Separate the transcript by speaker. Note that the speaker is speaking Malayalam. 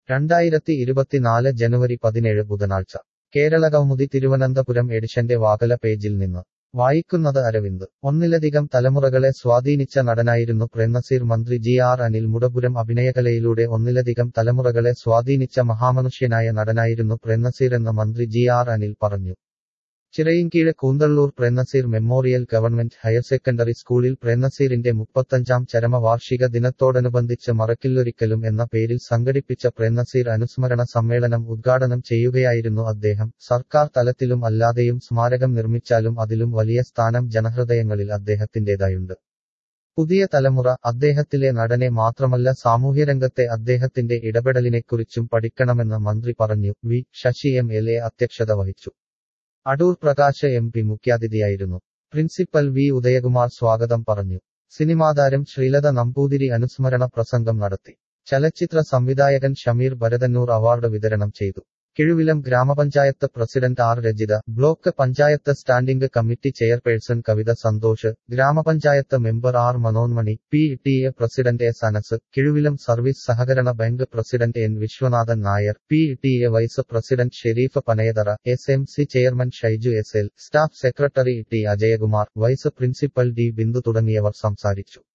Speaker 1: രണ്ടായിരത്തി ഇരുപത്തിനാല് ജനുവരി പതിനേഴ് ബുധനാഴ്ച കേരള കൗമുദി തിരുവനന്തപുരം എഡിഷന്റെ വാകല പേജിൽ നിന്ന് വായിക്കുന്നത് അരവിന്ദ് ഒന്നിലധികം തലമുറകളെ സ്വാധീനിച്ച നടനായിരുന്നു പ്രേംനസീർ മന്ത്രി ജി ആർ അനിൽ മുടപുരം അഭിനയകലയിലൂടെ ഒന്നിലധികം തലമുറകളെ സ്വാധീനിച്ച മഹാമനുഷ്യനായ നടനായിരുന്നു പ്രേംനസീറെന്ന് മന്ത്രി ജി ആർ അനിൽ പറഞ്ഞു Chirayinkeezhu Koonthalloor Prem Nazir memorial government higher secondary സ്കൂളിൽ പ്രേംനസീറിന്റെ മുപ്പത്തഞ്ചാം ചരമവാർഷിക ദിനത്തോടനുബന്ധിച്ച് മറക്കില്ലൊരിക്കലും എന്ന പേരിൽ സംഘടിപ്പിച്ച പ്രേംനസീർ അനുസ്മരണ സമ്മേളനം ഉദ്ഘാടനം ചെയ്യുകയായിരുന്നു അദ്ദേഹം സർക്കാർ തലത്തിലും അല്ലാതെയും സ്മാരകം നിർമ്മിച്ചാലും അതിലും വലിയ സ്ഥാനം ജനഹൃദയങ്ങളിൽ അദ്ദേഹത്തിന്റേതായുണ്ട് പുതിയ തലമുറ അദ്ദേഹത്തിലെ നടനെ മാത്രമല്ല സാമൂഹ്യരംഗത്തെ അദ്ദേഹത്തിന്റെ ഇടപെടലിനെക്കുറിച്ചും പഠിക്കണമെന്ന് മന്ത്രി പറഞ്ഞു V Sasi M L A അധ്യക്ഷത വഹിച്ചു അടൂർ പ്രകാശ് എം പി മുഖ്യാതിഥിയായിരുന്നു പ്രിൻസിപ്പൽ വി ഉദയകുമാർ സ്വാഗതം പറഞ്ഞു സിനിമാതാരം ശ്രീലത നമ്പൂതിരി അനുസ്മരണ പ്രസംഗം നടത്തി ചലച്ചിത്ര സംവിധായകൻ ഷമീർ ഭരതന്നൂർ അവാർഡ് വിതരണം ചെയ്തു Kizhuvilam gramapanchayat president R Rajitha block panchayat standing committee chairperson Kavitha Santhosh gramapanchayat member R Manonmani P T A president S Anas Kizhuvilam service സഹകരണ bank president N Viswanathan Nair P T A vice president Sherif Panayathara S M C chairman Shaiju S L staff secretary T Ajayakumar vice principal D Bindu തുടങ്ങിയവർ സംസാരിച്ചു